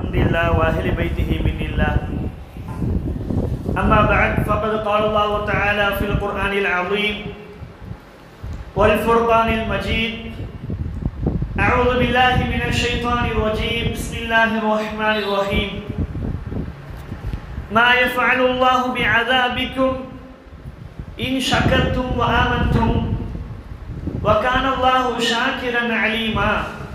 الحمد لله وأهل بيته من الله أما بعد فقد قال الله تعالى في القرآن العظيم والفرقان المجيد أعوذ بالله من الشيطان الرجيم بسم الله الرحمن الرحيم ما يفعل الله بعذابكم إن شكرتم وآمنتم وكان الله شاكرا عليما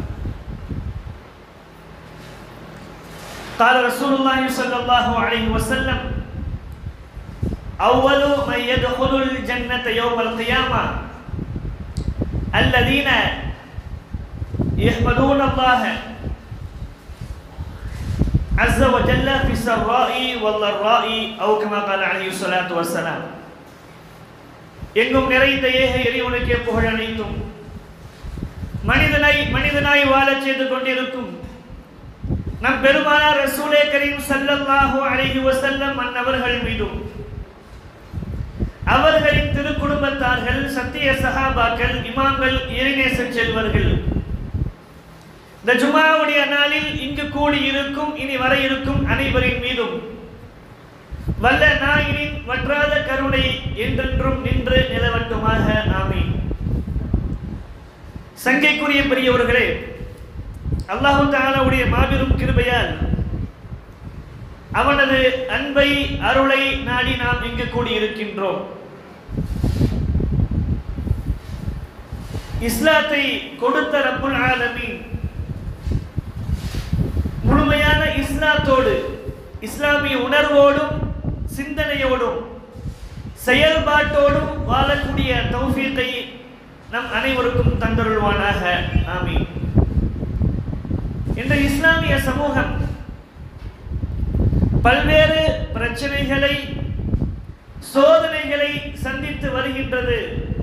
قال رسول الله صلى الله عليه وسلم أول من يدخل الجنة يوم القيامة الذين يحمدون الله عز وجل في السراء والضراء أو كما قال عليه الصلاة والسلام எங்கும் நிறைந்த ஏக இறைவனுக்கே புகழ் அனைத்தும் மனிதனாய் மனிதனாய் வாழச் செய்து கொண்டிருக்கும் நம் பெருமானார் ரசூலே கரீம் ஸல்லல்லாஹு அலைஹி வஸல்லம் அன்னவர்கள் மீதும் அவர்களின் திருக்குடும்பத்தார்கள் சத்திய சஹாபாக்கள் இமாம்கள் இறைநேச செல்வர்கள் இந்த ஜுமாவுடைய நாளில் இங்கு கூடி இருக்கும் இனி வர இருக்கும் அனைவரின் மீதும் வல்ல நாயினின் வற்றாத கருணை என்றென்றும் நின்று நிலவட்டுமாக ஆமீன் சங்கைக்குரிய பெரியவர்களே அல்லாஹு தாலாவுடைய மாபெரும் கிருபையால் அவனது அன்பை அருளை நாடி நாம் இங்கு கூடியிருக்கின்றோம் இஸ்லாத்தை கொடுத்த ரப்புல் ஆலமீன் முழுமையான இஸ்லாத்தோடு இஸ்லாமிய உணர்வோடும் சிந்தனையோடும் செயல்பாட்டோடும் வாழக்கூடிய தௌஃபீத்தை நம் அனைவருக்கும் தந்தருள்வானாக ஆமீன் இந்த இஸ்லாமிய சமூகம் பல்வேறு பிரச்சனைகளை சோதனைகளை சந்தித்து வருகின்றது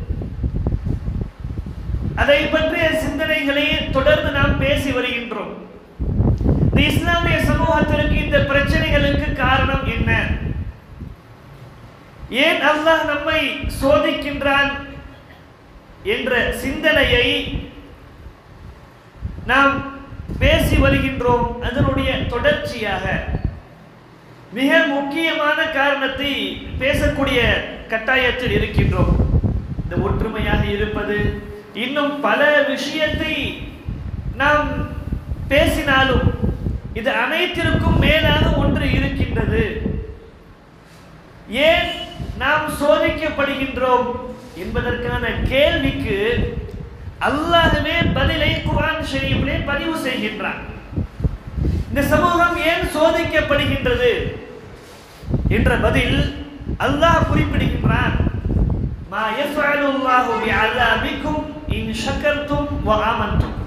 அதை பற்றிய சிந்தனைகளை தொடர்ந்து நாம் பேசி வருகின்றோம் இந்த இஸ்லாமிய சமூகத்திற்கு இந்த பிரச்சனைகளுக்கு காரணம் என்ன ஏன் அல்லாஹ் நம்மை சோதிக்கின்றான் என்ற சிந்தனையை நாம் பேசி வருகின்றோம் அதனுடைய தொடர்ச்சியாக மிக முக்கியமான காரணத்தை பேசக்கூடிய கட்டாயத்தில் இருக்கின்றோம் இந்த ஒற்றுமையாக இருப்பது இன்னும் பல விஷயத்தை நாம் பேசினாலும் இது அனைத்திற்கும் மேலாக ஒன்று இருக்கின்றது ஏன் நாம் சோதிக்கப்படுகின்றோம் என்பதற்கான கேள்விக்கு அல்லாஹ்வே பதிலை குர்ஆன் ஷரீஃபிலே பதிவு செய்கின்றான் இந்த சமூகம் ஏன் சோதிக்கப்படுகின்றது என்ற பதில் அல்லாஹ் குறிப்பிடுகின்றான் மா யஃபஅலு அல்லாஹு பிஅஸாபிக்கும் இன் ஷக்கர்தும் வ ஆமன்தும்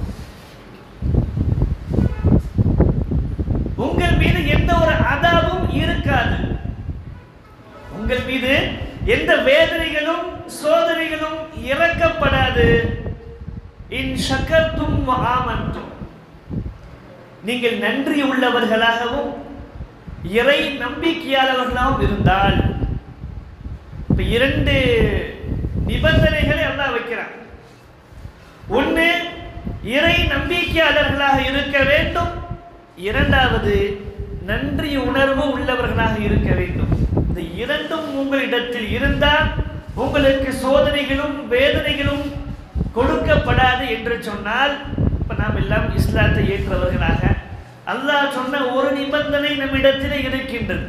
உங்கள் மீது எந்த ஒரு அதாவும் இருக்காது உங்கள் மீது எந்த வேதனைகளும் சோதனைகளும் இறக்கப்படாது இன் ஷக்கர்தும் வ ஆமன்தும் நீங்கள் நன்றி உள்ளவர்களாகவும் இறை நம்பிக்கையாளர்களாகவும் இருந்தால் இப்ப இரண்டு நிபந்தனைகளை அல்லாஹ் வைக்கிறான் ஒன்று இறை நம்பிக்கையாளர்களாக இருக்க வேண்டும் இரண்டாவது நன்றி உணர்வு உள்ளவர்களாக இருக்க வேண்டும் இந்த இரண்டும் உங்களிடத்தில் இருந்தால் உங்களுக்கு சோதனைகளும் வேதனைகளும் கொடுக்கப்படாது என்று சொன்னால் இப்ப நாம் எல்லாம் இஸ்லாத்தை ஏற்றவர்களாக அல்லாஹ் சொன்ன ஒரு நிபந்தனை நம்மிடத்தில் இருக்கின்றது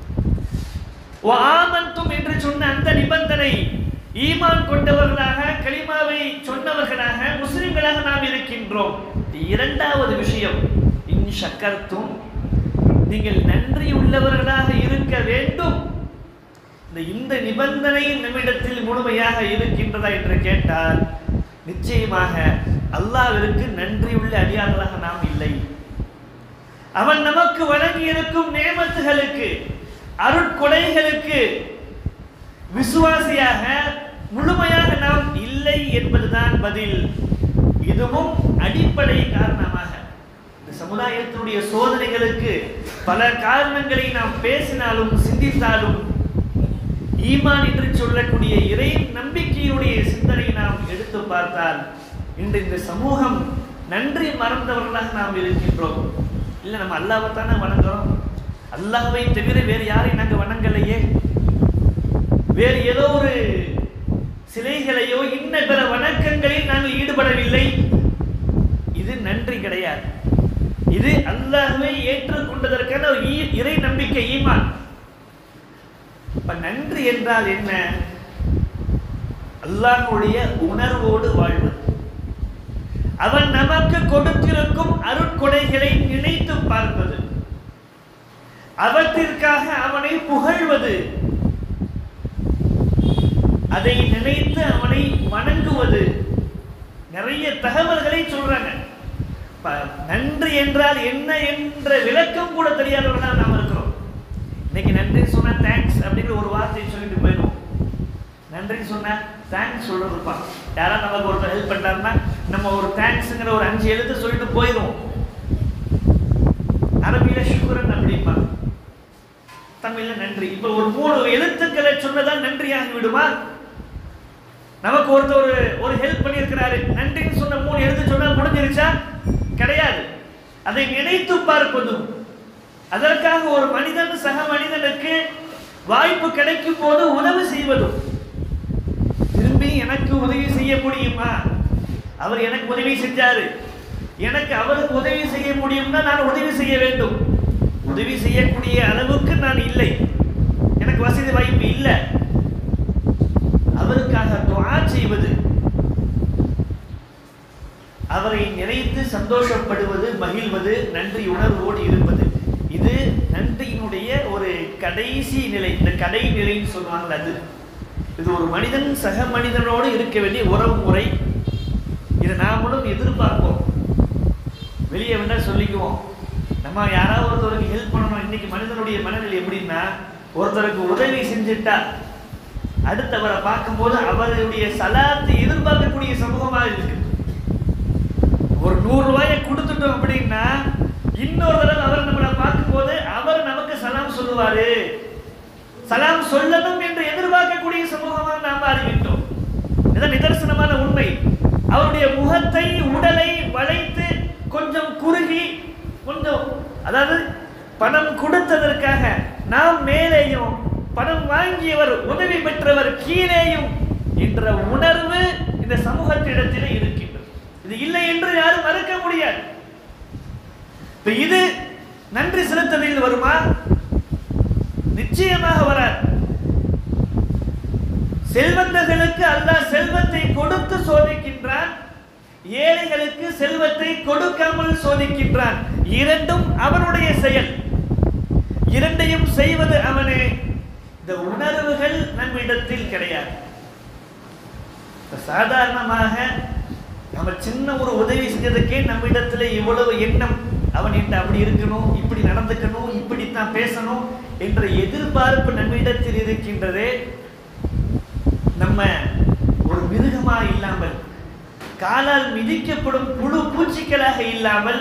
ஆமந்தும் என்று சொன்ன அந்த நிபந்தனை ஈமான் கொண்டவர்களாக கலிமாவை சொன்னவர்களாக முஸ்லிம்களாக நாம் இருக்கின்றோம் இரண்டாவது விஷயம் இன் சக்கர்த்தும் நீங்கள் நன்றி உள்ளவர்களாக இருக்க வேண்டும் இந்த இந்த நிபந்தனை நம்மிடத்தில் முழுமையாக இருக்கின்றதா என்று கேட்டால் நிச்சயமாக அல்லாவிற்கு நன்றியுள்ள அடியார்களாக நாம் இல்லை அவன் நமக்கு வழங்கி இருக்கும் நேமத்துகளுக்கு அருட்கொடைகளுக்கு விசுவாசியாக முழுமையாக நாம் இல்லை என்பதுதான் பதில் இதுவும் அடிப்படை காரணமாக இந்த சமுதாயத்தினுடைய சோதனைகளுக்கு பல காரணங்களை நாம் பேசினாலும் சிந்தித்தாலும் ஈமான் என்று சொல்லக்கூடிய இறை நம்பிக்கையுடைய சிந்தனை நாம் எடுத்து பார்த்தால் இன்று இந்த சமூகம் நன்றி மறந்தவர்களாக நாம் இருக்கின்றோம் இல்லை நம்ம அல்லாவை தானே வணங்குறோம் அல்லாஹ்வை தவிர வேறு யாரையும் நாங்கள் வணங்கலையே வேறு ஏதோ ஒரு சிலைகளையோ இன்ன பிற வணக்கங்களில் நாங்கள் ஈடுபடவில்லை இது நன்றி கிடையாது இது அல்லாஹ்வை ஏற்றுக்கொண்டதற்கான ஒரு ஈ- இறை நம்பிக்கை ஈமான் இப்ப நன்றி என்றால் என்ன அல்லாஹ்வுடைய உணர்வோடு வாழ்வது அவன் நமக்கு கொடுத்திருக்கும் அருட்கொடைகளை நினைத்து பார்ப்பது அவற்றிற்காக அவனை புகழ்வது அதை நினைத்து அவனை வணங்குவது நிறைய தகவல்களை சொல்றாங்க ப- நன்றி என்றால் என்ன என்ற விளக்கம் கூட தெரியாதவர்களாக நாம் இருக்கிறோம் இன்னைக்கு நன்றி சொன்னா தேங்க்ஸ் அப்படிங்கிற ஒரு வார்த்தையை சொல்லிட்டு போயிடும் நன்றி சொன்னா தேங்க்ஸ் சொல்றதுப்பா யாராவது நமக்கு ஒருத்தர் ஹெல்ப் பண்ணாருன்னா நம்ம ஒரு தேங்க்ஸ்ங்கிற ஒரு அஞ்சு எழுத்து சொல்லிட்டு போயிடுவோம் அரபியில சுக்குரன் அப்படிப்பா தமிழ்ல நன்றி இப்ப ஒரு மூணு எழுத்துக்களை சொன்னதான் நன்றியாகி விடுமா நமக்கு ஒருத்தர் ஒரு ஒரு ஹெல்ப் பண்ணியிருக்கிறாரு நன்றின்னு சொன்ன மூணு எழுத்து சொன்னா முடிஞ்சிருச்சா கிடையாது அதை நினைத்து பார்ப்பதும் அதற்காக ஒரு மனிதன் சக மனிதனுக்கு வாய்ப்பு கிடைக்கும் போது உதவி செய்வதும் திரும்பி எனக்கு உதவி செய்ய முடியுமா அவர் எனக்கு உதவி செஞ்சாரு எனக்கு அவருக்கு உதவி செய்ய முடியும்னா நான் உதவி செய்ய வேண்டும் உதவி செய்யக்கூடிய அளவுக்கு நான் இல்லை எனக்கு வசதி வாய்ப்பு இல்லை அவருக்காக துஆ செய்வது அவரை நினைத்து சந்தோஷப்படுவது மகிழ்வது நன்றி உணர்வோடு இருப்பது இது நன்றியினுடைய ஒரு கடைசி நிலை இந்த கடை நிலைன்னு சொல்லுவாங்க அது இது ஒரு மனிதன் சக மனிதனோடு இருக்க வேண்டிய உறவு முறை இதை நாமளும் எதிர்பார்ப்போம் வெளியே வேணா சொல்லிக்குவோம் நம்ம யாராவது ஒருத்தருக்கு ஹெல்ப் பண்ணணும் இன்னைக்கு மனிதனுடைய மனநிலை எப்படின்னா ஒருத்தருக்கு உதவி செஞ்சுட்டா அடுத்தவரை பார்க்கும்போது அவருடைய சலாத்தை எதிர்பார்க்கக்கூடிய சமூகமாக இருக்கு ஒரு நூறு ரூபாயை கொடுத்துட்டோம் அப்படின்னா இன்னொரு தடவை அவர் நம்மளை பார்க்கும்போது அவர் நமக்கு சலாம் சொல்லுவாரு சலாம் சொல்லணும் என்று எதிர்பார்க்கக்கூடிய சமூகமாக நாம் அறிவித்தோம் இதுதான் நிதர்சனமான உண்மை அவருடைய முகத்தை உடலை வளைத்து கொஞ்சம் குறுகி கொஞ்சம் அதாவது பணம் கொடுத்ததற்காக நாம் மேலேயும் பணம் வாங்கியவர் உதவி பெற்றவர் கீழேயும் என்ற உணர்வு இந்த சமூகத்திடத்திலே இருக்கின்றது இது இல்லை என்று யாரும் மறுக்க முடியாது இப்ப இது நன்றி செலுத்துவதில் வருமா நிச்சயமாக வராது செல்வந்தர்களுக்கு அல்லாஹ் செல்வத்தை கொடுத்து சோதிக்கின்றான் ஏழைகளுக்கு செல்வத்தை கொடுக்காமல் சோதிக்கின்றான் இரண்டும் அவனுடைய செயல் இரண்டையும் செய்வது அவனே இந்த உணர்வுகள் நம்மிடத்தில் கிடையாது இப்ப சாதாரணமாக நம்ம சின்ன ஒரு உதவி செஞ்சதுக்கே நம்மிடத்துல இவ்வளவு எண்ணம் அவன் என்கிட்ட அப்படி இருக்கணும் இப்படி நடந்துக்கணும் இப்படித்தான் பேசணும் என்ற எதிர்பார்ப்பு நம்மிடத்தில் இருக்கின்றதே நம்ம ஒரு மிருகமா இல்லாமல் காலால் மிதிக்கப்படும் புழு பூச்சிகளாக இல்லாமல்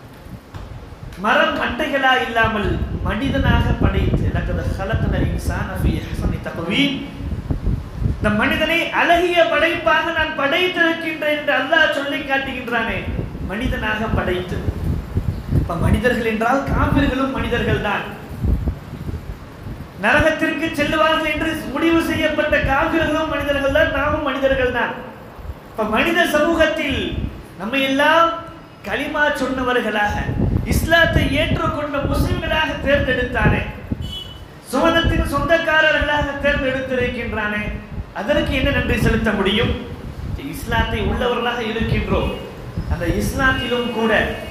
மரம் மட்டைகளாக இல்லாமல் மனிதனாக படைத்து லக்கத ஹலக்கனல் இன்சான ஃபீ அஹ்ஸனி தக்வீம் இந்த மனிதனை அழகிய படைப்பாக நான் படைத்திருக்கின்றேன் என்று அல்லாஹ் சொல்லி காட்டுகின்றானே மனிதனாக படைத்து இப்ப மனிதர்கள் என்றால் காவிர்களும் மனிதர்கள் தான் நரகத்திற்கு செல்லுவார்கள் என்று முடிவு செய்யப்பட்ட காவிர்களும் மனிதர்கள் தான் நாமும் மனிதர்கள் தான் இப்ப மனித சமூகத்தில் நம்ம எல்லாம் களிமா சொன்னவர்களாக இஸ்லாத்தை ஏற்றுக்கொண்ட முஸ்லிம்களாக தேர்ந்தெடுத்தானே சுவனத்தின் சொந்தக்காரர்களாக தேர்ந்தெடுத்திருக்கின்றானே அதற்கு என்ன நன்றி செலுத்த முடியும் இஸ்லாத்தை உள்ளவர்களாக இருக்கின்றோம் அந்த இஸ்லாத்திலும் கூட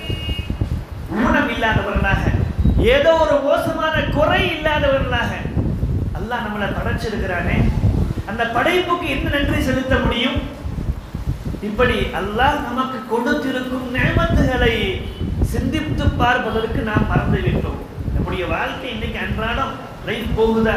ஊனம் இல்லாதவர்களாக ஏதோ ஒரு மோசமான குறை இல்லாதவர்களாக அல்லாஹ் நம்மளை படைச்சிருக்கிறானே அந்த படைப்புக்கு என்ன நன்றி செலுத்த முடியும் இப்படி அல்லாஹ் நமக்கு கொடுத்திருக்கும் நேமத்துகளை சிந்தித்து பார்ப்பதற்கு நாம் மறந்து விட்டோம் நம்முடைய வாழ்க்கை இன்னைக்கு அன்றாடம் லைஃப் போகுதா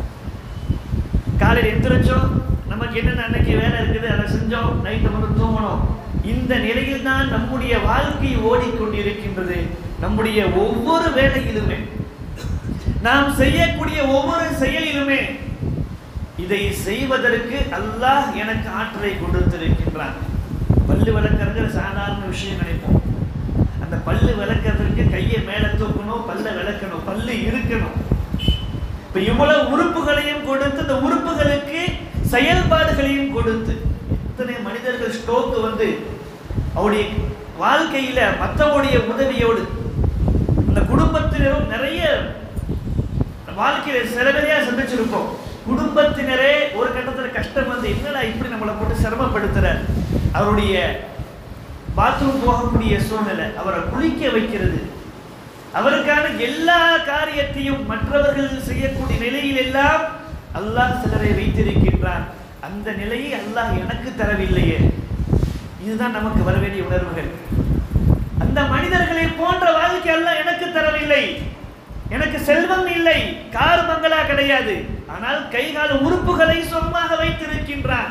காலையில் எந்திரிச்சோம் நமக்கு என்னென்ன அன்னைக்கு வேலை இருக்குது அதை செஞ்சோம் நைட்டு வந்து தூங்கணும் இந்த நிலையில் தான் நம்முடைய வாழ்க்கை ஓடிக்கொண்டிருக்கின்றது நம்முடைய ஒவ்வொரு வேலையிலுமே நாம் செய்யக்கூடிய ஒவ்வொரு செயலிலுமே இதை செய்வதற்கு அல்லாஹ் எனக்கு ஆற்றலை கொடுத்திருக்கின்றான் பல்லு விளக்கறது சாதாரண விஷயம் நினைப்போம் அந்த பல்லு விளக்கிறதுக்கு கையை மேலே தூக்கணும் பல்ல விளக்கணும் பல்லு இருக்கணும் இப்ப இவ்வளவு உறுப்புகளையும் கொடுத்து இந்த உறுப்புகளுக்கு செயல்பாடுகளையும் கொடுத்து இத்தனை மனிதர்கள் ஸ்ட்ரோக் வந்து அவருடைய வாழ்க்கையில மற்றவருடைய உதவியோடு அந்த குடும்பத்தினரும் நிறைய வாழ்க்கையில சிறகதையா சந்திச்சிருப்போம் குடும்பத்தினரே ஒரு கட்டத்துல கஷ்டம் வந்து என்னடா இப்படி நம்மளை போட்டு சிரமப்படுத்துற அவருடைய பாத்ரூம் போகக்கூடிய சூழ்நிலை அவரை குளிக்க வைக்கிறது அவருக்கான எல்லா காரியத்தையும் மற்றவர்கள் செய்யக்கூடிய நிலையில் எல்லாம் அல்லாஹ் சிலரை வைத்திருக்கின்றான் அந்த நிலையை அல்லாஹ் எனக்கு தரவில்லையே இதுதான் நமக்கு வர வேண்டிய உணர்வுகள் அந்த மனிதர்களை போன்ற வாழ்க்கை அல்லாஹ் எனக்கு தரவில்லை எனக்கு செல்வம் இல்லை கார் பங்களா கிடையாது ஆனால் கைகால உறுப்புகளை சொந்தமாக வைத்திருக்கின்றான்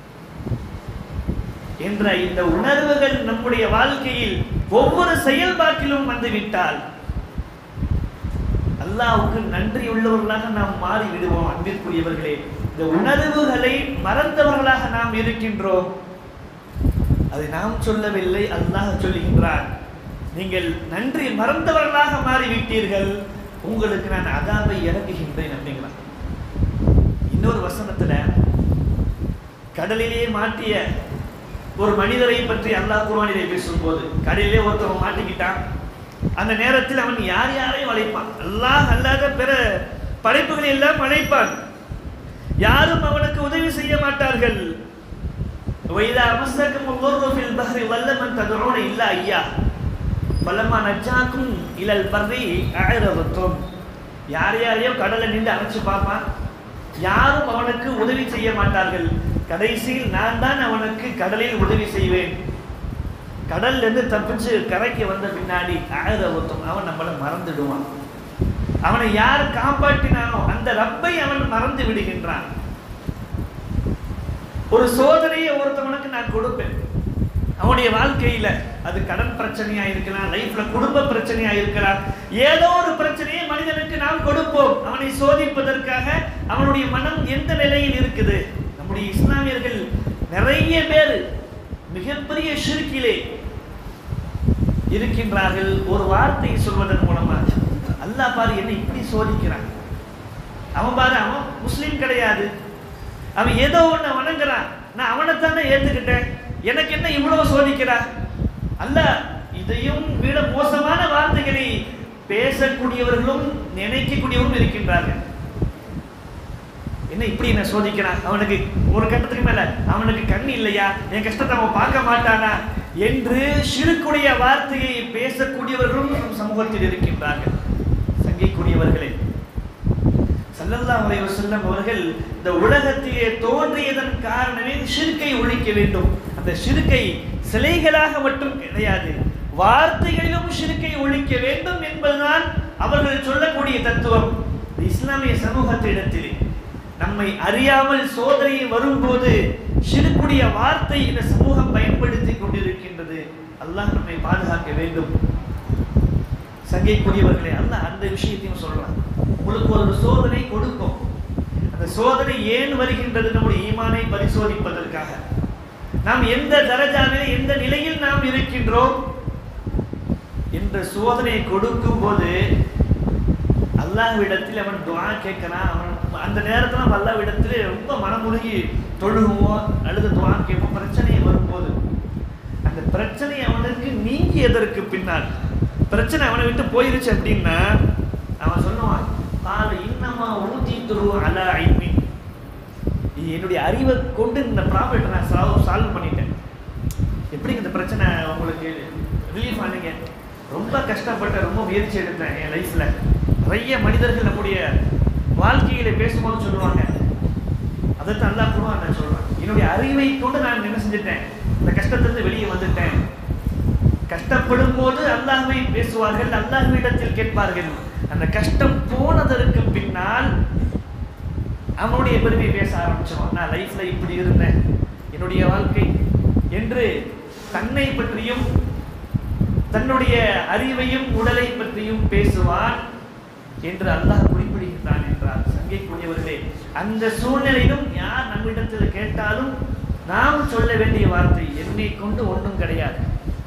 என்ற இந்த உணர்வுகள் நம்முடைய வாழ்க்கையில் ஒவ்வொரு செயல்பாட்டிலும் வந்துவிட்டால் அல்லாஹ்வுக்கு நன்றி உள்ளவர்களாக நாம் மாறி விடுவோம் அன்பிற்குரியவர்களே இந்த உணர்வுகளை மறந்தவர்களாக நாம் இருக்கின்றோம் அதை நாம் சொல்லவில்லை அல்லாஹ் சொல்லுகின்றான் நீங்கள் நன்றி மறந்தவர்களாக மாறிவிட்டீர்கள் உங்களுக்கு நான் அதாபை இறக்குகின்றேன் அப்படிங்கிறான் இன்னொரு வசனத்துல கடலிலே மாட்டிய ஒரு மனிதரை பற்றி அல்லாஹ் குர்ஆனிலே பேசும்போது கடலிலே ஒருத்தவன் மாட்டிக்கிட்டான் அந்த நேரத்தில் அவன் யார் யாரையும் அழைப்பான் அல்லாஹ் அல்லாத பிற படைப்புகளை எல்லாம் அழைப்பான் யாரும் அவனுக்கு உதவி செய்ய மாட்டார்கள் وَإِذَا مَسَّكُمُ الضُّرُّ فِي الْبَحْرِ ضَلَّ مَن تَدْعُونَ إِلَّا إِيَّاهُ فَلَمَّا نَجَّاكُمْ إِلَى الْبَرِّ أَعْرَضْتُمْ யார் யாரையோ கடலை நின்று அணைச்சு பார்ப்பான் யாரும் அவனுக்கு உதவி செய்ய மாட்டார்கள் கடைசியில் நான் தான் அவனுக்கு கடலில் உதவி செய்வேன் கடல்ல இருந்து தப்பிச்சு கரைக்கு வந்த பின்னாடி ஆயிரவத்தும் அவன் நம்மளை மறந்துடுவான் அவனை யார் காப்பாற்றினானோ அந்த ரப்பை அவன் மறந்து விடுகின்றான் ஒரு சோதனையை ஒருத்தவனுக்கு நான் கொடுப்பேன் அவனுடைய வாழ்க்கையில அது கடன் பிரச்சனையா இருக்கலாம் லைஃப்ல குடும்ப பிரச்சனையா இருக்கலாம் ஏதோ ஒரு பிரச்சனையை மனிதனுக்கு நாம் கொடுப்போம் அவனை சோதிப்பதற்காக அவனுடைய மனம் எந்த நிலையில் இருக்குது நம்முடைய இஸ்லாமியர்கள் நிறைய பேர் மிகப்பெரிய ஷிர்கிலே இருக்கின்றார்கள் ஒரு வார்த்தை சொல்வதன் மூலமாக அல்லாஹ் பாரு என்ன இப்படி சோதிக்கிறான் அவன் பாரு அவன் முஸ்லீம் கிடையாது அவன் ஏதோ ஒண்ணு வணங்குறான் நான் அவனைத்தானே ஏத்துக்கிட்டேன் எனக்கு என்ன இவ்வளவு சோதிக்கிறா அல்ல இதையும் விட மோசமான வார்த்தைகளை பேசக்கூடியவர்களும் நினைக்கக்கூடியவரும் இருக்கின்றார்கள் என்ன இப்படி என்ன சோதிக்கிறான் அவனுக்கு ஒரு கட்டத்துக்கு மேல அவனுக்கு கண் இல்லையா என் கஷ்டத்தை அவன் பார்க்க மாட்டானா என்று சிறுக்குடைய வார்த்தையை பேசக்கூடியவர்களும் நம் சமூகத்தில் இருக்கின்றார்கள் சங்கைக்குரியவர்களே சல்லல்லாஹு அலைஹி வஸல்லம் அவர்கள் இந்த உலகத்திலே தோன்றியதன் காரணமே ஷிர்கை ஒழிக்க வேண்டும் அந்த ஷிர்கை சிலைகளாக மட்டும் கிடையாது வார்த்தைகளிலும் ஷிர்கை ஒழிக்க வேண்டும் என்பதுதான் அவர்கள் சொல்லக்கூடிய தத்துவம் இந்த இஸ்லாமிய சமூகத்திடத்திலே நம்மை அறியாமல் சோதனை வரும்போது ஷிர்குடைய வார்த்தை இந்த சமூகம் பயன்படுத்தி கொண்டிருக்கின்றது அல்லாஹ் நம்மை பாதுகாக்க வேண்டும் சங்கைக்குரியவர்களே அல்ல அந்த விஷயத்தையும் சொல்றான் உங்களுக்கு ஒரு சோதனை கொடுக்கும் அந்த சோதனை ஏன் வருகின்றது நம்முடைய ஈமானை பரிசோதிப்பதற்காக நாம் எந்த தரஜாவிலே எந்த நிலையில் நாம் இருக்கின்றோம் என்ற சோதனையை கொடுக்கும் போது அல்லாஹ்விடத்தில் அவன் துவா கேட்கிறான் அவன் அந்த நேரத்தில் நம்ம அல்லாஹ்விடத்தில் ரொம்ப மனமுருகி தொழுகுவோம் அல்லது துவா கேட்போம் பிரச்சனை வரும்போது அந்த பிரச்சனை அவனுக்கு நீங்கியதற்கு பின்னால் பிரச்சனை அவனை விட்டு போயிருச்சு அப்படின்னா அவன் சொல்லுவான் கால இன்னமா ஊத்தி துரு அல ஐமி இது என்னுடைய அறிவை கொண்டு இந்த ப்ராப்ளத்தை நான் சால்வ் சால்வ் பண்ணிட்டேன் எப்படி இந்த பிரச்சனை உங்களுக்கு ரிலீஃப் ஆனீங்க ரொம்ப கஷ்டப்பட்டு ரொம்ப முயற்சி எடுத்தேன் என் லைஃப்ல நிறைய மனிதர்கள் நம்முடைய வாழ்க்கையில பேசும்போது சொல்லுவாங்க அதைத்தான் அல்லா கூட நான் சொல்றேன் என்னுடைய அறிவை கொண்டு நான் என்ன செஞ்சுட்டேன் இந்த கஷ்டத்திலிருந்து வெளியே வந்துட்டேன் கஷ்டப்படும் போது அல்லாஹ்வை பேசுவார்கள் அல்லாஹ்விடத்தில் கேட்பார்கள் அந்த கஷ்டம் போனதற்கு பின்னால் அவனுடைய பெருமை பேச ஆரம்பிச்சோம் நான் லைஃப்ல இப்படி இருந்தேன் என்னுடைய வாழ்க்கை என்று தன்னை பற்றியும் தன்னுடைய அறிவையும் உடலை பற்றியும் பேசுவான் என்று அல்லாஹ் குறிப்பிடுகின்றான் என்றார் சங்கைக்குரியவர்களே அந்த சூழ்நிலையிலும் யார் நம்மிடத்தில் கேட்டாலும் நாம் சொல்ல வேண்டிய வார்த்தை என்னை கொண்டு ஒன்றும் கிடையாது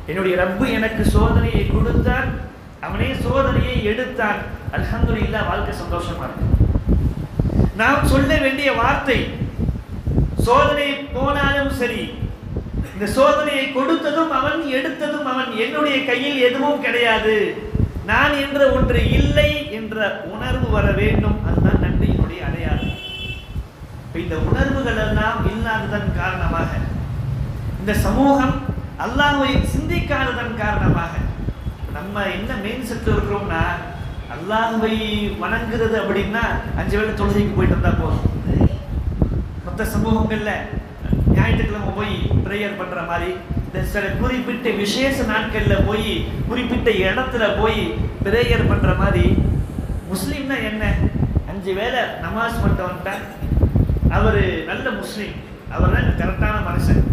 என்னுடைய ரப்பு எனக்கு சோதனையை கொடுத்தான் அவனே சோதனையை எடுத்தான் அல்ஹம்துலில்லாஹ் வாழ்க்கை சந்தோஷமா இருக்கு நாம் சொல்ல வேண்டிய வார்த்தை சோதனை போனாலும் சரி இந்த சோதனையை கொடுத்ததும் அவன் எடுத்ததும் அவன் என்னுடைய கையில் எதுவும் கிடையாது நான் என்ற ஒன்று இல்லை என்ற உணர்வு வர வேண்டும் அதுதான் நன்றியினுடைய அடையாளம் இப்ப இந்த உணர்வுகள் எல்லாம் இல்லாததன் காரணமாக இந்த சமூகம் அல்லாஹ்வை சிந்திக்காததன் காரணமாக நம்ம என்ன மெயின் செட்டு இருக்கிறோம்னா அல்லாஹ்வை வணங்குறது அப்படின்னா அஞ்சு வேளை தொழுகைக்கு போயிட்டு இருந்தா போதும் மற்ற சமூகங்கள்ல ஞாயிற்றுக்கிழமை போய் ப்ரேயர் பண்ற மாதிரி இந்த சில குறிப்பிட்ட விசேஷ நாட்கள்ல போய் குறிப்பிட்ட இடத்துல போய் ப்ரேயர் பண்ற மாதிரி முஸ்லீம்னா என்ன அஞ்சு வேளை நமாஸ் பண்ணிட்டு வந்துட்டேன் அவர் நல்ல முஸ்லீம் அவர் தான் கரெக்டான மனுஷன்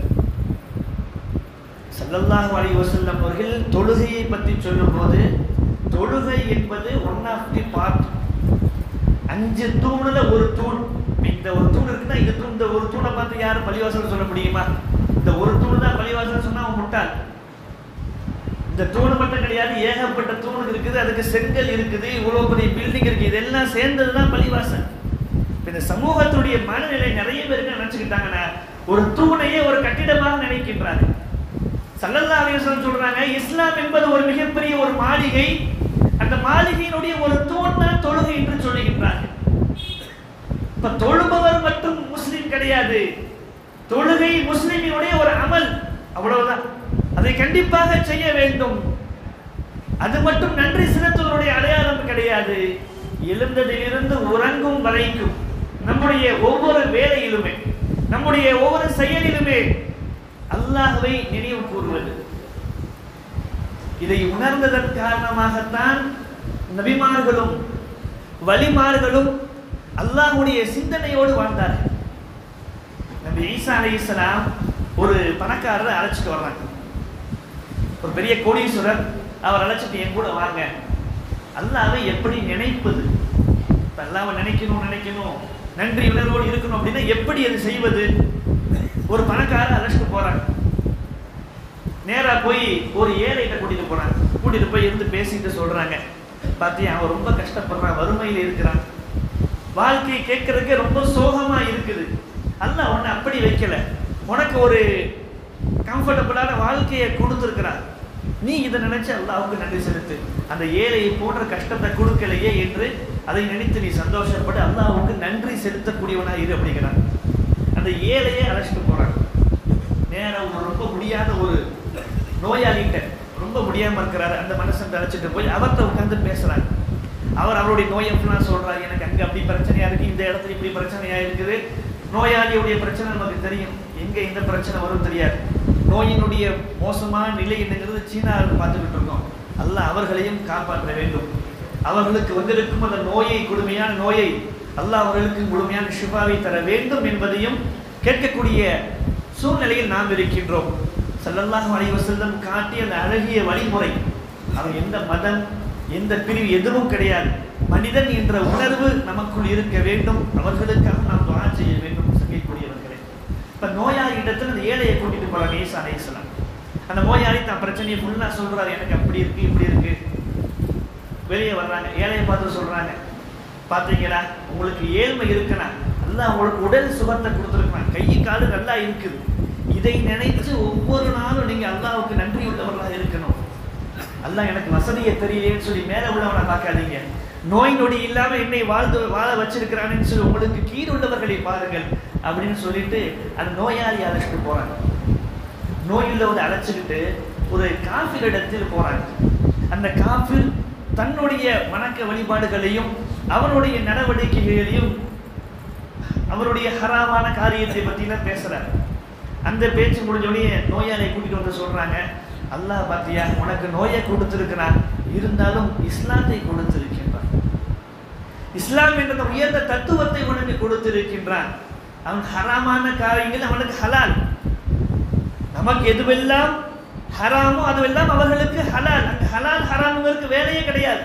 ஸல்லல்லாஹு அலைஹி வஸல்லம் அவர்கள் தொழுகையை பற்றி சொல்லும்போது தொழுகை என்பது ஒன் ஆஃப் தி பார்ட் அஞ்சு தூணுல ஒரு தூண் இந்த ஒரு தூண் இருக்குன்னா இந்த தூண் இந்த ஒரு தூணை பார்த்து யாரும் பள்ளிவாசல் சொல்ல முடியுமா இந்த ஒரு தூண் தான் பள்ளிவாசல் சொன்னா அவன் முட்டாள் இந்த தூண் மட்டும் கிடையாது ஏகப்பட்ட தூண் இருக்குது அதுக்கு செங்கல் இருக்குது இவ்வளவு பெரிய பில்டிங் இருக்கு இதெல்லாம் சேர்ந்தது தான் பள்ளிவாசல் இப்ப இந்த சமூகத்துடைய மனநிலை நிறைய பேர் என்ன நினைச்சுக்கிட்டாங்கன்னா ஒரு தூணையே ஒரு கட்டிடமாக நினைக்கின்றாங்க சல்லல்லா அலிஸ்லாம் சொல்றாங்க இஸ்லாம் என்பது ஒரு மிகப்பெரிய ஒரு மாளிகை அந்த மாளிகையினுடைய ஒரு தூண் தான் தொழுகை என்று சொல்லுகின்றார்கள் இப்ப தொழுபவர் மட்டும் முஸ்லிம் கிடையாது தொழுகை முஸ்லிமினுடைய ஒரு அமல் அவ்வளவுதான் அதை கண்டிப்பாக செய்ய வேண்டும் அது மட்டும் நன்றி செலுத்துவதனுடைய அடையாளம் கிடையாது எழுந்ததிலிருந்து உறங்கும் வரைக்கும் நம்முடைய ஒவ்வொரு வேலையிலுமே நம்முடைய ஒவ்வொரு செயலிலுமே அல்லாஹ்வை நினைவு கூறுவது இதை உணர்ந்ததன் காரணமாகத்தான் நபிமார்களும் வலிமார்களும் அல்லாஹ்வுடைய சிந்தனையோடு வாழ்ந்தார்கள் நபி ஈசா அலைஹிஸ்ஸலாம் ஒரு பணக்காரரை அழைச்சிட்டு வர்றாங்க ஒரு பெரிய கோடீஸ்வரர் அவர் அழைச்சிட்டு என் கூட வாங்க அல்லாவை எப்படி நினைப்பது இப்ப அல்லாவை நினைக்கணும் நினைக்கணும் நன்றி உணர்வோடு இருக்கணும் அப்படின்னா எப்படி அது செய்வது ஒரு பணக்காரர் அழைச்சிட்டு போறாங்க நேரா போய் ஒரு ஏழைகிட்ட கூட்டிட்டு போறாங்க கூட்டிட்டு போய் இருந்து பேசிட்டு சொல்றாங்க பாத்தியா அவன் ரொம்ப கஷ்டப்படுறான் வறுமையில் இருக்கிறான் வாழ்க்கை கேட்கறதுக்கு ரொம்ப சோகமா இருக்குது அல்லாஹ் உன்னை அப்படி வைக்கல உனக்கு ஒரு கம்ஃபர்டபுளான வாழ்க்கையை கொடுத்துருக்கிறார் நீ இதை நினைச்சு அல்லாஹ்வுக்கு நன்றி செலுத்து அந்த ஏழையை போன்ற கஷ்டத்தை கொடுக்கலையே என்று அதை நினைத்து நீ சந்தோஷப்பட்டு அல்லாஹ்வுக்கு நன்றி செலுத்தக்கூடியவனா இரு அப்படிங்கிறான் அந்த ஏழையை அழைச்சிட்டு போறாங்க நேரம் ஒரு ரொம்ப முடியாத ஒரு நோயாளிகிட்ட ரொம்ப முடியாம இருக்கிறாரு அந்த மனுஷன் அழைச்சிட்டு போய் அவர்கிட்ட உட்கார்ந்து பேசுறாங்க அவர் அவருடைய நோயை ஃபுல்லாக சொல்றாரு எனக்கு அங்க அப்படி பிரச்சனையா இருக்கு இந்த இடத்துல இப்படி பிரச்சனையா இருக்குது நோயாளியுடைய பிரச்சனை நமக்கு தெரியும் எங்க இந்த பிரச்சனை வரும் தெரியாது நோயினுடைய மோசமான நிலை என்னங்கிறது சீனாவில் பார்த்துக்கிட்டு இருக்கோம் அல்லாஹ் அவர்களையும் காப்பாற்ற வேண்டும் அவர்களுக்கு வந்திருக்கும் அந்த நோயை கொடுமையான நோயை அல்லாஹ் அவர்களுக்கு முழுமையான ஷிஃபாவை தர வேண்டும் என்பதையும் கேட்கக்கூடிய சூழ்நிலையில் நாம் இருக்கின்றோம் ஸல்லல்லாஹு அலைஹி வஸல்லம் காட்டிய அந்த அழகிய வழிமுறை அவன் எந்த மதம் எந்த பிரிவு எதுவும் கிடையாது மனிதன் என்ற உணர்வு நமக்குள் இருக்க வேண்டும் அவர்களுக்காக நாம் துவா செய்ய வேண்டும் சங்கைக்கூடியவர்களே இப்ப நோயாளி இடத்துல அந்த ஏழையை கூட்டிட்டு போறாங்க ஈசா அலைஹிஸ்ஸலாம் அந்த நோயாளி தான் பிரச்சனையை ஃபுல்லா சொல்றாரு எனக்கு அப்படி இருக்கு இப்படி இருக்கு வெளியே வர்றாங்க ஏழையை பார்த்து சொல்றாங்க பாத்தீங்களா உங்களுக்கு ஏழ்மை இருக்குன்னா அல்லாஹ் உங்களுக்கு உடல் சுகத்தை கொடுத்துருக்கான் கை காலு நல்லா இருக்குது இதை நினைச்சு ஒவ்வொரு நாளும் நீங்க அல்லாஹ்வுக்கு நன்றி உள்ளவர்களாக இருக்கணும் அல்லாஹ் எனக்கு வசதியை தெரியலேன்னு சொல்லி மேல உள்ளவனை பார்க்காதீங்க நோய் நொடி இல்லாம என்னை வாழ்ந்து வாழ வச்சிருக்கிறான்னு சொல்லி உங்களுக்கு கீழ் உள்ளவர்களை பாருங்கள் அப்படின்னு சொல்லிட்டு அந்த நோயாளி அழைச்சிட்டு போறாங்க நோய் உள்ளவரை அழைச்சிக்கிட்டு ஒரு காஃபிர் இடத்தில் போறாங்க அந்த காஃபிர் தன்னுடைய வணக்க வழிபாடுகளையும் அவருடைய நடவடிக்கைகளையும் அவருடைய ஹராமான காரியத்தை பற்றிலாம் பேசுறாரு அந்த பேச்சு முடிஞ்ச உடனே நோயாளியை கூட்டிட்டு வந்து சொல்றாங்க அல்லாஹ் பாத்தியா உனக்கு நோயை கொடுத்திருக்கிறான் இருந்தாலும் இஸ்லாத்தை கொடுத்திருக்கின்றான் இஸ்லாம் என்ற அந்த உயர்ந்த தத்துவத்தை உனக்கு கொடுத்திருக்கின்றான் அவன் ஹராமான காரியங்கள் அவனுக்கு ஹலால் நமக்கு எதுவெல்லாம் ஹராமோ அதுவெல்லாம் அவர்களுக்கு ஹலால் அங்க ஹலால் ஹராமுங்களுக்கு வேலையே கிடையாது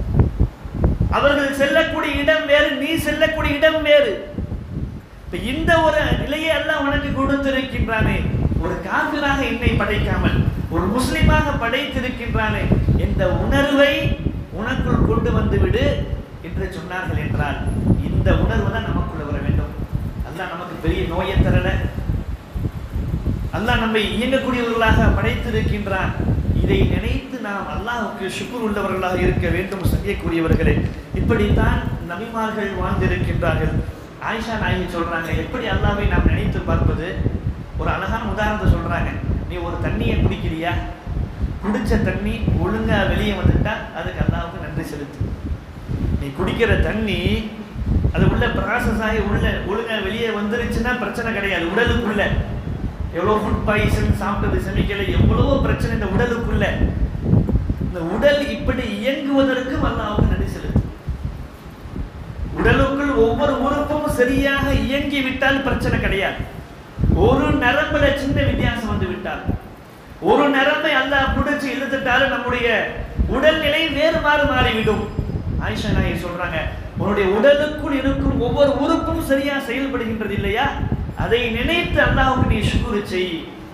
அவர்கள் செல்லக்கூடிய இடம் வேறு நீ செல்லக்கூடிய இடம் வேறு இப்ப இந்த ஒரு நிலையை எல்லாம் உனக்கு கொடுத்திருக்கின்றானே ஒரு காபிராக என்னை படைக்காமல் ஒரு முஸ்லிமாக படைத்திருக்கின்றானே இந்த உணர்வை உனக்குள் கொண்டு வந்து விடு என்று சொன்னார்கள் என்றால் இந்த உணர்வு தான் நமக்குள்ள வர வேண்டும் அல்லாஹ் நமக்கு பெரிய நோயை தரல அல்லாஹ் நம்மை இயங்கக்கூடியவர்களாக படைத்திருக்கின்றான் இதை நினைத்து நாம் அல்லாஹ்வுக்கு சுக்குர் உள்ளவர்களாக இருக்க வேண்டும் செய்யக்கூடியவர்களே இப்படித்தான் நபிமார்கள் வாழ்ந்திருக்கின்றார்கள் ஆயிஷா நாயகி சொல்றாங்க எப்படி அல்லாஹ்வை நாம் நினைத்து பார்ப்பது ஒரு அழகான உதாரணத்தை சொல்றாங்க நீ ஒரு தண்ணியை குடிக்கிறியா குடிச்ச தண்ணி ஒழுங்கா வெளியே வந்துட்டா அதுக்கு அல்லாஹ்வுக்கு நன்றி செலுத்து நீ குடிக்கிற தண்ணி அது உள்ள ப்ராசஸ் ஆகி உள்ள ஒழுங்கா வெளியே வந்துருச்சுன்னா பிரச்சனை கிடையாது உடலுக்குள்ள எவ்வளோ ஃபுட் பாய்சன் சாப்பிட்டது செமிக்கல எவ்வளவோ பிரச்சனை இந்த உடலுக்குள்ள இந்த உடல் இப்படி இயங்குவதற்கும் அல்லாஹ்வுக்கு நன்றி செலுத்து உடலுக்குள் ஒவ்வொரு உறுப்பும் சரியாக இயங்கி விட்டால் பிரச்சனை கிடையாது ஒரு நரம்புல சின்ன வித்தியாசம் வந்து விட்டால் ஒரு நரம்பை அல்லாஹ் பிடிச்சு இழுத்துட்டாலும் நம்முடைய உடல்நிலை வேறுமாறு மாறிவிடும் ஆயிஷா நாயகி சொல்றாங்க உன்னுடைய உடலுக்குள் இருக்கும் ஒவ்வொரு உறுப்பும் சரியா செயல்படுகின்றது இல்லையா அதை நினைத்து அல்லாஹ்வுக்கு நீ சுக்குரு செய்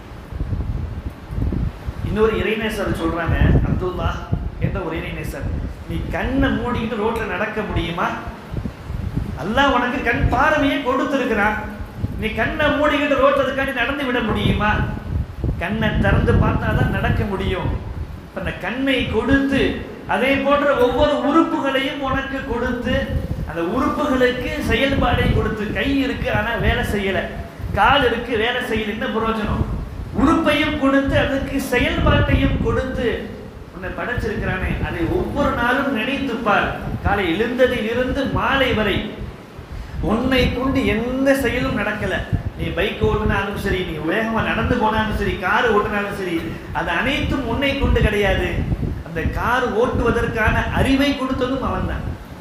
இன்னொரு இறைநேசர் சொல்றாங்க அப்துல்லா என்ற ஒரு இறைநேசர் நீ கண்ணை மூடிக்கிட்டு ரோட்ல நடக்க முடியுமா அல்லாஹ் உனக்கு கண் பார்வையை கொடுத்திருக்கிறான் நீ கண்ணை மூடிக்கிட்டு ரோட்டதுக்காண்டி நடந்து விட முடியுமா கண்ணை திறந்து பார்த்தா தான் நடக்க முடியும் இப்ப அந்த கண்ணை கொடுத்து அதே போன்ற ஒவ்வொரு உறுப்புகளையும் உனக்கு கொடுத்து அந்த உறுப்புகளுக்கு செயல்பாடை கொடுத்து கை இருக்கு ஆனா வேலை செய்யல கால் இருக்கு வேலை செய்யல என்ன பிரயோஜனம் உறுப்பையும் கொடுத்து அதுக்கு செயல்பாட்டையும் கொடுத்து உன்னை படைச்சிருக்கிறானே அதை ஒவ்வொரு நாளும் நினைத்து பார் காலை எழுந்ததில் இருந்து மாலை வரை உன்னை கொண்டு எந்த செயலும் நடக்கல நீ பைக் ஓட்டுனாலும் சரி நீ வேகமா நடந்து போனாலும் சரி கார் ஓட்டினாலும் சரி அது அனைத்தும் உன்னை கொண்டு கிடையாது அந்த கார் ஓட்டுவதற்கான அறிவை கொடுத்ததும் அவன்தான்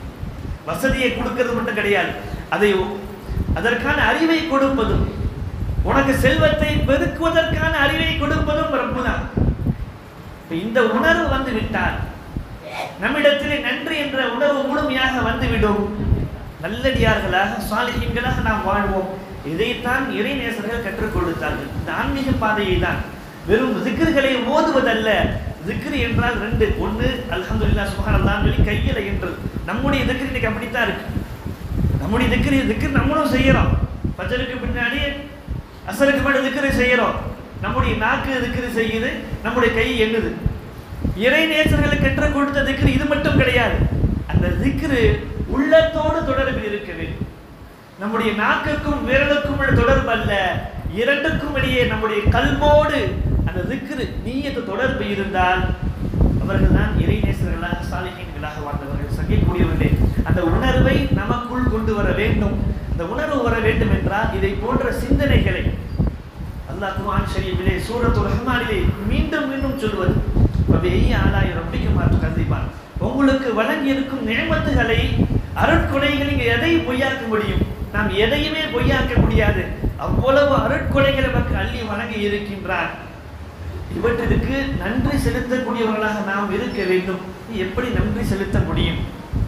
வசதியை கொடுக்கிறது மட்டும் கிடையாது அதை அதற்கான அறிவை கொடுப்பதும் உனக்கு செல்வத்தை பெருக்குவதற்கான அறிவை கொடுப்பதும் ரப்புதான் இப்ப இந்த உணர்வு வந்து விட்டால் நம்மிடத்திலே நன்றி என்ற உணர்வு முழுமையாக வந்துவிடும் நல்லடியார்களாக சாலிஹீன்களாக நாம் வாழ்வோம் இதைத்தான் இறைநேசர்கள் கற்றுக் கொடுத்தார்கள் இந்த ஆன்மீக பாதையை தான் வெறும் திக்ருகளை ஓதுவதல்ல திக்ரு என்றால் ரெண்டு ஒன்று அல்ஹம்துலில்லாஹ் சுப்ஹானல்லாஹ் சொல்லி கையில என்றது நம்முடைய திக்ரு இன்னைக்கு அப்படித்தான் இருக்கு நம்முடைய திக்ரு திக்ரு நம்மளும் செய்யறோம் பஜருக்கு பின்னாடி அசருக்கு முன்னாடி திக்ரு செய்யறோம் நம்முடைய நாக்கு திக்ரு செய்யுது நம்முடைய கை எண்ணுது இறை நேசர்களுக்கு கற்றுக் கொடுத்த திக்ரு இது மட்டும் கிடையாது அந்த திக்ரு உள்ளத்தோடு தொடர்பு இருக்க வேண்டும் நம்முடைய நாக்குக்கும் விரலுக்கும் உள்ள தொடர்பு அல்ல இரண்டுக்கும் இடையே நம்முடைய கல்வோடு அந்த திக்ரு நீயத்து தொடர்பு இருந்தால் அவர்கள் தான் இறைநேசர்களாக சாலிகங்களாக வாழ்ந்தவர்கள் சங்கிக்கூடியவர்களே அந்த உணர்வை நமக்குள் கொண்டு வர வேண்டும் அந்த உணர்வு வர வேண்டும் என்றால் இதை போன்ற சிந்தனைகளை அல்லாஹ் குர்ஆன் ஷரீஃபிலே சூரத்துல் ரஹ்மானிலே மீண்டும் மீண்டும் சொல்வது வபேயி ஆலாய் ரப்பிக்கு மாற்று கந்திப்பான் உங்களுக்கு வழங்கி இருக்கும் நியமத்துகளை அருட்கொடைகள் இங்கே எதை பொய்யாக்க முடியும் நாம் எதையுமே பொய்யாக்க முடியாது அவ்வளவு அருட்கொடைகளை நமக்கு அள்ளி வழங்கி இருக்கின்றார் இவற்றிற்கு நன்றி செலுத்தக்கூடியவர்களாக நாம் இருக்க வேண்டும் எப்படி நன்றி செலுத்த முடியும்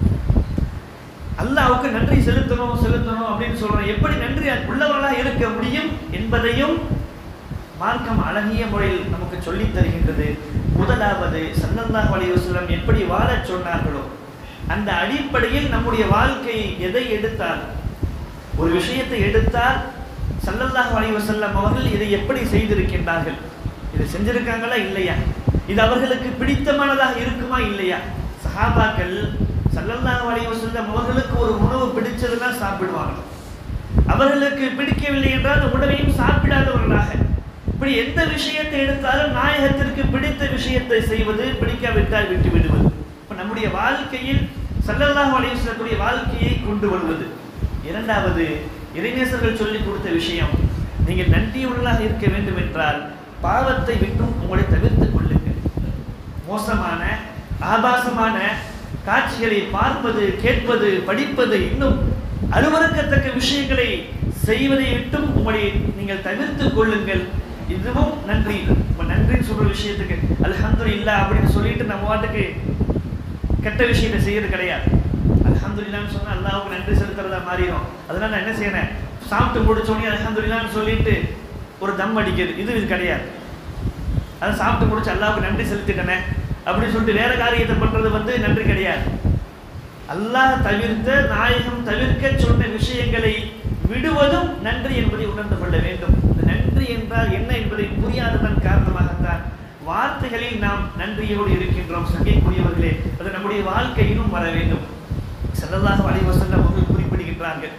அல்லாஹ்வுக்கு நன்றி செலுத்தணும் செலுத்தணும் அப்படின்னு சொல்றோம் எப்படி நன்றி உள்ளவர்களாக இருக்க முடியும் என்பதையும் மார்க்கம் அழகிய முறையில் நமக்கு சொல்லித் தருகின்றது முதலாவது சல்லல்லாஹு அலைஹி வஸல்லம் எப்படி வாழச் சொன்னார்களோ அந்த அடிப்படையில் நம்முடைய வாழ்க்கை எதை எடுத்தால் ஒரு விஷயத்தை எடுத்தால் சல்லல்லாஹு அலைஹி வஸல்லம் அவர்கள் இதை எப்படி செய்திருக்கின்றார்கள் இதை செஞ்சிருக்காங்களா இல்லையா இது அவர்களுக்கு பிடித்தமானதாக இருக்குமா இல்லையா சஹாபாக்கள் சல்லல்லாஹு அலைஹி வஸல்லம் அவர்களுக்கு ஒரு உணவு பிடிச்சதுன்னா சாப்பிடுவாங்க அவர்களுக்கு பிடிக்கவில்லை என்றால் அந்த உணவையும் சாப்பிடாதவர்களாக இப்படி எந்த விஷயத்தை எடுத்தாலும் நாயகத்திற்கு பிடித்த விஷயத்தை செய்வது பிடிக்காவிட்டால் விட்டு விடுவது இப்ப நம்முடைய வாழ்க்கையில் சல்லல்லாஹு அலைஹி வஸல்லத்துடைய வாழ்க்கையை கொண்டு வருவது இரண்டாவது இறைநேசர்கள் சொல்லிக் கொடுத்த விஷயம் நீங்கள் நன்றியுள்ளதாக இருக்க வேண்டும் என்றால் பாவத்தை விட்டும் உங்களை தவிர்த்துக் கொள்ளுங்கள் மோசமான ஆபாசமான காட்சிகளை பார்ப்பது கேட்பது படிப்பது இன்னும் அருவருக்கத்தக்க விஷயங்களை செய்வதை விட்டும் உங்களை நீங்கள் தவிர்த்துக் கொள்ளுங்கள் இதுவும் நன்றி இப்ப நன்றின்னு சொல்ற விஷயத்துக்கு அல்ஹம்துலில்லாஹ் அப்படின்னு சொல்லிட்டு நம்ம வாட்டுக்கு கெட்ட விஷயத்தை செய்யறது கிடையாது அல்ஹம்துலில்லாஹ்னு சொன்னா அல்லாஹ்வுக்கு நன்றி செலுத்துறதா மாறிடும் அதனால நான் என்ன செய்யறேன் சாப்பிட்டு முடிச்ச உடனே அல்ஹம்துலில்லாஹ்னு சொல்லிட்டு ஒரு தம் அடிக்கிறது இது இது கிடையாது அதை சாப்பிட்டு முடிச்சு அல்லாவுக்கு நன்றி செலுத்திட்டனே அப்படின்னு சொல்லிட்டு வேற காரியத்தை பண்றது வந்து நன்றி கிடையாது அல்லாஹ் தவிர்த்த நாயகம் தவிர்க்க சொன்ன விஷயங்களை விடுவதும் நன்றி என்பதை உணர்ந்து கொள்ள வேண்டும் இந்த நன்றி என்றால் என்ன என்பதை புரியாததன் காரணமாகத்தான் வார்த்தைகளில் நாம் நன்றியோடு இருக்கின்றோம் சங்கைக்குரியவர்களே அது நம்முடைய வாழ்க்கையிலும் வர வேண்டும் செல்லதாக வலைவசல்ல அவர்கள் குறிப்பிடுகின்றார்கள்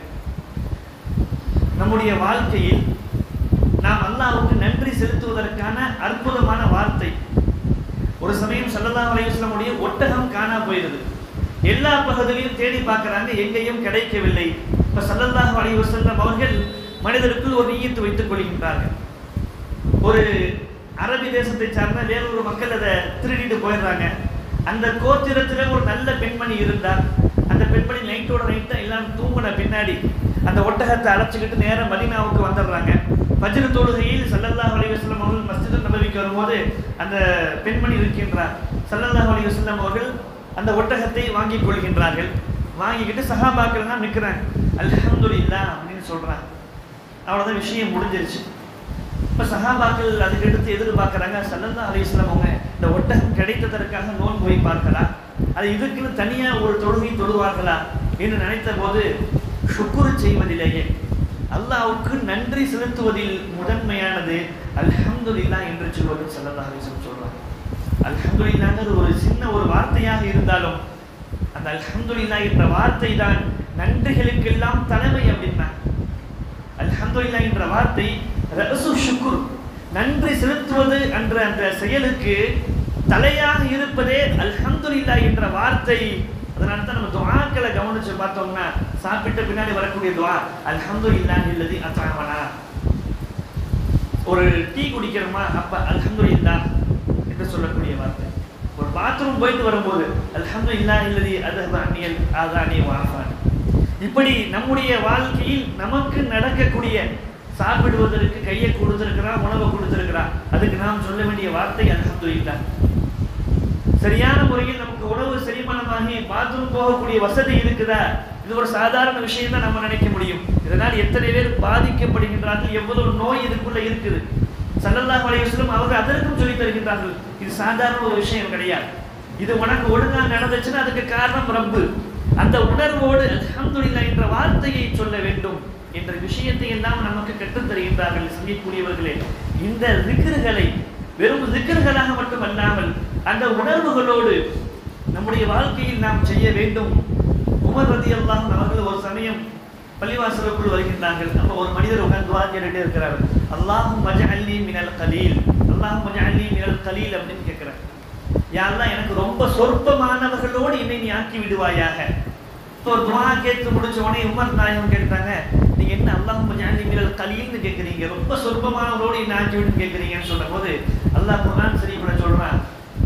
நம்முடைய வாழ்க்கையில் நாம் அல்லாஹ்வுக்கு நன்றி செலுத்துவதற்கான அற்புதமான வார்த்தை ஒரு சமயம் சல்லல்லாஹு அலைஹி வஸல்லமுடைய ஒட்டகம் காணா போயிடுது எல்லா பகுதியிலும் தேடி பார்க்கறாங்க எங்கேயும் கிடைக்கவில்லை இப்ப சல்லல்லாஹு அலைஹி வஸல்லம் அவர்கள் மனிதருக்குள் ஒரு நீயத்து வைத்துக் கொள்கின்றார்கள் ஒரு அரபி தேசத்தை சார்ந்த வேறொரு மக்கள் அதை திருடிட்டு போயிடுறாங்க அந்த கோத்திரத்துல ஒரு நல்ல பெண்மணி இருந்தார் அந்த பெண்மணி நைட்டோட நைட்டா எல்லாம் தூங்கின பின்னாடி அந்த ஒட்டகத்தை அழைச்சிக்கிட்டு நேரம் மதீனாவுக்கு வந்துடுறாங்க ஃபஜ்ர் தொழுகையில் ஸல்லல்லாஹு அலைஹி வஸல்லம் அவர்கள் மஸ்ஜித் நபவிக்கு வரும்போது அந்த பெண்மணி இருக்கின்றார் ஸல்லல்லாஹு அலைஹி வஸல்லம் அவர்கள் அந்த ஒட்டகத்தை வாங்கிக் கொள்கின்றார்கள் வாங்கிக்கிட்டு சஹாபாக்கள் எல்லாம் நிற்கிறாங்க அல்ஹம்துலில்லாஹ் அப்படின்னு சொல்றாங்க அவ்வளவுதான் விஷயம் முடிஞ்சிருச்சு இப்ப சஹாபாக்கள் அதுக்கு எடுத்து எதிர்பார்க்கறாங்க ஸல்லல்லாஹு அலைஹி வஸல்லம் அவங்க இந்த ஒட்டகம் கிடைத்ததற்காக நோன்பு போய் பார்க்கலாம் அது இதுக்குன்னு தனியா ஒரு தொழுகை தொழுவார்களா என்று நினைத்த போது ஷுக்குரு செய்வதிலேயே அல்லாஹ்வுக்கு நன்றி செலுத்துவதில் முதன்மையானது அல்ஹம்துலில்லாஹ் என்று சொல்வது ஸல்லல்லாஹு அலைஹி வஸல்லம் சொல்றாங்க அல்ஹம்துலில்லாஹ்ங்கிறது ஒரு சின்ன ஒரு வார்த்தையாக இருந்தாலும் அந்த அல்ஹம்துலில்லாஹ் என்ற வார்த்தை தான் நன்றிகளுக்கெல்லாம் தலைமை அப்படின்னா அல்ஹம்துலில்லாஹ் என்ற வார்த்தை ரசு ஷுக்குர் நன்றி செலுத்துவது என்ற அந்த செயலுக்கு தலையாக இருப்பதே அல்ஹம்துலில்லாஹ் என்ற வார்த்தை அதனால தான் நம்ம துஆக்களை கவனிச்சு பார்த்தோம்னா சாப்பிட்ட பின்னாடி வரக்கூடிய துஆ அல்ஹம்துலில்லாஹ் இல்லதி அத்அமனா ஒரு டீ குடிக்கிறோமா அப்ப அல்ஹம்துலில்லாஹ் என்று சொல்லக்கூடிய வார்த்தை ஒரு பாத்ரூம் போயிட்டு வரும்போது அல்ஹம்துலில்லாஹ் இல்லதி அதஹப அன்னியல் ஆதானி வாஃபானி இப்படி நம்முடைய வாழ்க்கையில் நமக்கு நடக்கக்கூடிய சாப்பிடுவதற்கு கையை கொடுத்திருக்கிறான் உணவை கொடுத்திருக்கிறான் அதுக்கு நாம் சொல்ல வேண்டிய வார்த்தை அல்ஹம்துலில்லாஹ் சரியான முறையில் நமக்கு உணவு செரிமானமாகி பாத்ரூம் போகக்கூடிய வசதி இருக்குதா இது ஒரு சாதாரண விஷயம் தான் நம்ம நினைக்க முடியும் இதனால் எத்தனை பேர் பாதிக்கப்படுகின்றார்கள் எவ்வளவு நோய் இதுக்குள்ள இருக்குது சல்லல்லாஹு அலைஹி வஸல்லம் அவர்கள் அதற்கும் சொல்லி தருகின்றார்கள் இது சாதாரண ஒரு விஷயம் கிடையாது இது உனக்கு ஒழுங்கா நடந்துச்சுன்னா அதுக்கு காரணம் ரப்பு அந்த உணர்வோடு அல்ஹம்துலில்லாஹ் என்ற வார்த்தையை சொல்ல வேண்டும் என்ற விஷயத்தை எல்லாம் நமக்கு கற்றுத் தருகின்றார்கள் சிந்திக்கூடியவர்களே இந்த திக்ருகளை வெறும் திக்ருகளாக மட்டுமல்லாமல் அந்த உணர்வுகளோடு நம்முடைய வாழ்க்கையில் நாம் செய்ய வேண்டும் உமர் ரதி அல்லாஹ் அவர்கள் ஒரு சமயம் பள்ளிவாசலுக்குள் வருகின்றார்கள் அப்ப ஒரு மனிதர் உட்கார்ந்து துவா கேட்டுட்டே இருக்கிறார் அல்லாஹும் மஜஅல்லி மினல் கலீல் அல்லாஹும் மஜஅல்லி மினல் கலீல் அப்படின்னு கேட்கிறார் யாரெல்லாம் எனக்கு ரொம்ப சொற்பமானவர்களோடு என்னை நீ ஆக்கி விடுவாயாக இப்போ ஒரு துவா கேட்டு முடிச்ச உடனே உமர் நாயகம் கேட்டாங்க நீங்க என்ன அல்லாஹும் மஜஅல்லி மினல் கலீல்னு கேட்குறீங்க ரொம்ப சொற்பமானவரோடு என்ன ஆக்கி விடுன்னு கேட்குறீங்கன்னு சொல்லும் போது அல்லாஹ் குர்ஆன் சரிபட சொல்றான்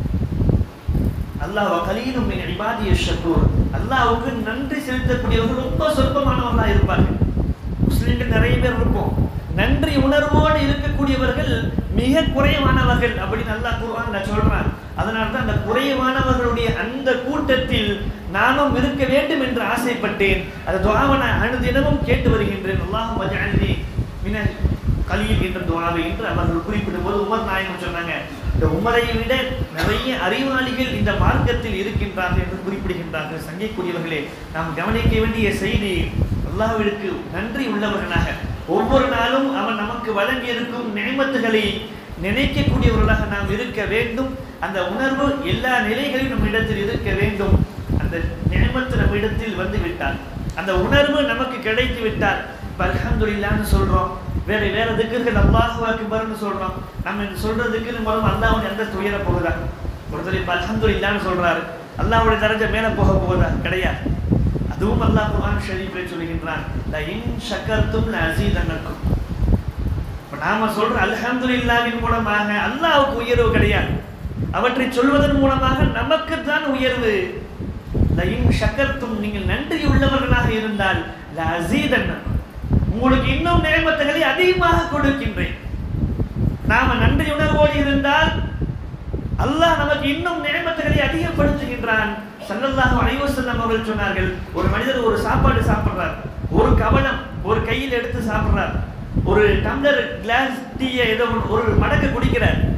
அல்லாஹ் கலீலும் மின் இபாதிய ஷக்கூர் அல்லாஹ்வுக்கு நன்றி செலுத்தக்கூடியவர்கள் ரொம்ப சொற்பமானவர்களா இருப்பாங்க முஸ்லிம்கள் நிறைய பேர் இருப்போம் நன்றி உணர்வோடு இருக்கக்கூடியவர்கள் மிக குறைவானவர்கள் அப்படின்னு அல்லாஹ் குர்ஆன்ல சொல்றான் அதனால தான் அந்த குறைவானவர்களுடைய அந்த கூட்டத்தில் நானும் இருக்க வேண்டும் என்று ஆசைப்பட்டேன் அந்த துஆவை நான் அனுதினமும் கேட்டு வருகின்றேன் அல்லாஹ் மஜஅல்னி மின கலீல் என்ற துஆவை என்று அவர்கள் குறிப்பிடும் போது உமர் நாயகம் சொன்னாங்க இந்த உமரை விட நிறைய அறிவாளிகள் இந்த மார்க்கத்தில் இருக்கின்றார்கள் என்று குறிப்பிடுகின்றார்கள் சங்கைக்குரியவர்களே நாம் கவனிக்க வேண்டிய செய்தி அல்லாஹ்விற்கு நன்றி உள்ளவர்களாக ஒவ்வொரு நாளும் அவன் நமக்கு வழங்கியிருக்கும் நியமத்துகளை நினைக்கக்கூடியவர்களாக நாம் இருக்க வேண்டும் அந்த உணர்வு எல்லா நிலைகளிலும் நம்ம இடத்தில் இருக்க வேண்டும் அந்த நியமத்து நம்ம இடத்தில் வந்து விட்டால் அந்த உணர்வு நமக்கு கிடைத்து விட்டால் இப்ப அல்ஹம்துலில்லாஹ்னு சொல்றோம் வேற வேற திக்கர்கள் அல்லாஹு அக்பர்னு சொல்றோம் நம்ம இந்த சொல்ற திக்கர் மூலம் அல்லாஹ்வுடைய எந்த துயர போகுதா ஒருத்தர் இப்ப அல்ஹம்துலில்லாஹ்னு சொல்றாரு அல்லாஹ்வுடைய தரஜை மேல போக போகுதா கிடையாது அதுவும் அல்லாஹ் குர்ஆன் ஷரீஃபில் சொல்கின்றான் ல இன் ஷக்கர்தும் ல அஸீதன்னக்கும் இப்ப நாம சொல்ற அல்ஹம்துலில்லாஹ்வின் மூலமாக அல்லாஹ்வுக்கு உயர்வு கிடையாது அவற்றை சொல்வதன் மூலமாக நமக்கு தான் உயர்வு ல இன் ஷக்கர்தும் நீங்கள் நன்றி உள்ளவர்களாக இருந்தால் ல அஸீதன்னக்கும் உங்களுக்கு இன்னும் நேமத்துகளை அதிகமாக கொடுக்கின்றேன் நாம நன்றி உணர்வோடு இருந்தால் அல்லாஹ் நமக்கு இன்னும் நேமத்துகளை அதிகப்படுத்துகின்றான் ஸல்லல்லாஹு அலைஹி வஸல்லம் அவர்கள் சொன்னார்கள் ஒரு மனிதர் ஒரு சாப்பாடு சாப்பிடுறார் ஒரு கவனம் ஒரு கையில் எடுத்து சாப்பிடுறார் ஒரு டம்ளர் கிளாஸ் டீயை ஏதோ ஒன்று- ஒரு மடக்கு குடிக்கிறார்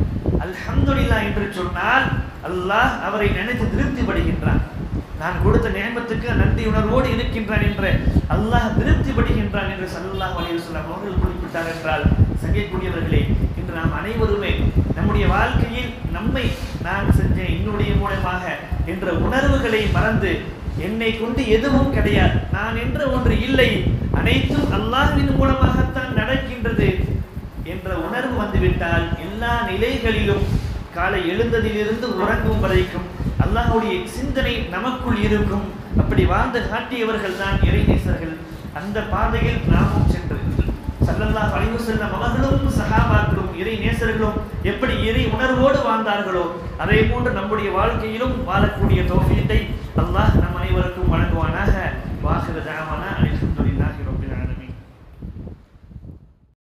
அல்ஹம்துலில்லாஹ் என்று சொன்னால் அல்லாஹ் அவரை நினைத்து திருப்திப்படுகின்றான் நான் கொடுத்த நேமத்துக்கு நன்றி உணர்வோடு இருக்கின்றான் என்ற அல்லாஹ் திருப்திப்படுகின்றான் என்று சல்லல்லாஹு அலைஹி வஸல்லம் அவர்கள் குறிப்பிட்டார் என்றால் சங்கைக்குரியவர்களே இன்று நாம் அனைவருமே நம்முடைய வாழ்க்கையில் நம்மை நான் செஞ்சேன் என்னுடைய மூலமாக என்ற உணர்வுகளை மறந்து என்னை கொண்டு எதுவும் கிடையாது நான் என்ற ஒன்று இல்லை அனைத்தும் அல்லாஹ்வின் மூலமாகத்தான் நடக்கின்றது என்ற உணர்வு வந்துவிட்டால் எல்லா நிலைகளிலும் காலை எழுந்ததிலிருந்து உறங்கும் வரைக்கும் அல்லாஹ்வுடைய சிந்தனை நமக்குள் இருக்கும் அப்படி வாழ்ந்து காட்டியவர்கள் தான் இறைநேசர்கள் அந்த பாதையில் நாமும் சென்று சல்லல்லாஹு அலைஹி வஸல்லம் அவர்களும் சஹாபாக்களும் இறை நேசர்களும் எப்படி இறை உணர்வோடு வாழ்ந்தார்களோ அதே போன்று நம்முடைய வாழ்க்கையிலும் வாழக்கூடிய தௌஃபீத்தை அல்லாஹ் நம் அனைவருக்கும் வழங்குவானாக வாஹிர தாவானா